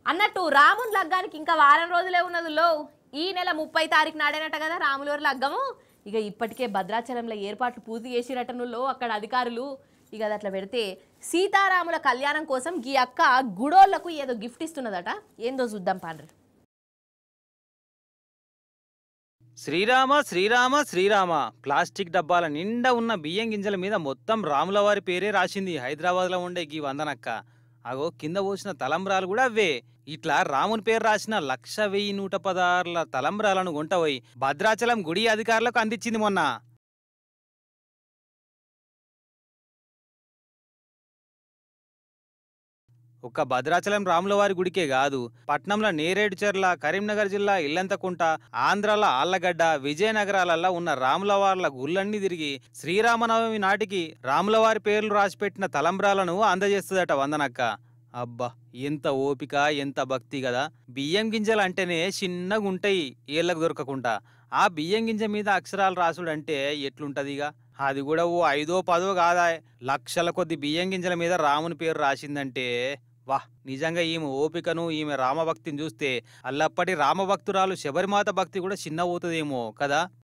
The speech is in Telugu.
అన్నట్టు రాముని లగ్గానికి ఇంకా వారం రోజులే ఉన్నది లో ఈ నెల ముప్పై తారీఖు నాడేనట కదా రాములవారి లగ్గము ఇక ఇప్పటికే భద్రాచలంలో ఏర్పాట్లు పూర్తి చేసిరటనులో అక్కడ అధికారులు ఇక అది అట్లా పెడితే సీతారాముల కళ్యాణం కోసం ఈ అక్క గుడోళ్లకు ఏదో గిఫ్ట్ ఇస్తున్నదట ఏందో చూద్దాం పాండ్రి శ్రీరామ శ్రీరామ శ్రీరామ ప్లాస్టిక్ డబ్బాల నిండా ఉన్న బియ్యం గింజల మీద మొత్తం రాములవారి పేరే రాసింది హైదరాబాద్లో ఉండే గీ వందనక్క అగో కింద పోసిన తలంబ్రాలు కూడా అవే ఇట్లా రాముని పేరు రాసిన లక్ష వెయ్యి నూట పదార్ల తలంబ్రాలను గుంటపోయి భద్రాచలం గుడి అధికారులకు అందించింది మొన్న ఒక్క భద్రాచలం రాములవారి గుడికే కాదు పట్నంలో నేరేడుచెర్ల కరీంనగర్ జిల్లా ఇల్లంతకుంట ఆంధ్రాల ఆళ్లగడ్డ విజయనగరాలలో ఉన్న రాములవార్ల గుళ్ళన్నీ తిరిగి శ్రీరామనవమి నాటికి రాములవారి పేర్లు రాసిపెట్టిన తలంబ్రాలను అందజేస్తుందట వందనక్క అబ్బా ఎంత ఓపిక ఎంత భక్తి కదా బియ్యం గింజలు అంటేనే చిన్నగా ఉంటాయి ఏళ్ళకు దొరకకుండా ఆ బియ్యం గింజ మీద అక్షరాలు రాసుడంటే ఎట్లుంటదిగా అది కూడా ఓ ఐదో పదో కాదా లక్షల కొద్ది బియ్యం గింజల మీద రాముని పేరు రాసిందంటే వాహ్ నిజంగా ఈమె ఓపికను ఈమె రామభక్తిని చూస్తే అల్లప్పటి రామభక్తురాలు శబరిమాత భక్తి కూడా చిన్న అవుతుందేమో కదా